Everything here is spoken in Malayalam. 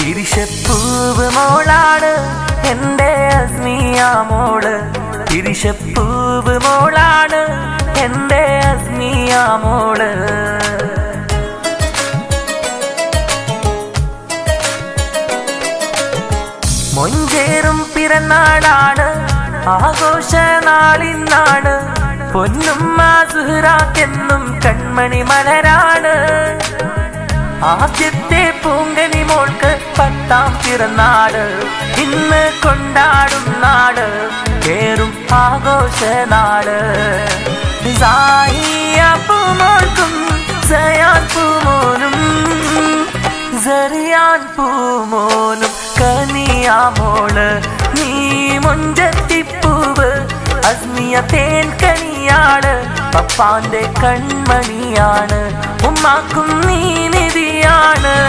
തിരിശപ്പൂവ് മോളാണ് എൻ്റെ അസ്മിയ മോള് തിരിശപ്പൂവ് മോളാണ് എൻ്റെ അസ്മിയ മോള് മൊഞ്ചേറും പിറന്നാളാണ് ആഘോഷ നാളിന്നാണ് പൊന്നുമ്മ സുഹ്റാക്കെന്നും കൺമണി മലരാണ് ആദ്യത്തെ പൂങ്കനി മോൾക്ക് പത്താം പിറന്നാട് ഇന്ന് കൊണ്ടാടും നാട് കേറും ആഘോഷ നാട് പൂമോൾക്കും സയാൻ പൂമോനും സെറിയാൻ പൂമോനും കനിയാമോള് നീ മുഞ്ചത്തിപ്പൂവ് അസ്മിയ തേൻ കനിയാണ് പപ്പാന്റെ കൺമണിയാണ് ഉമ്മാക്കും നീ നിധിയാണ്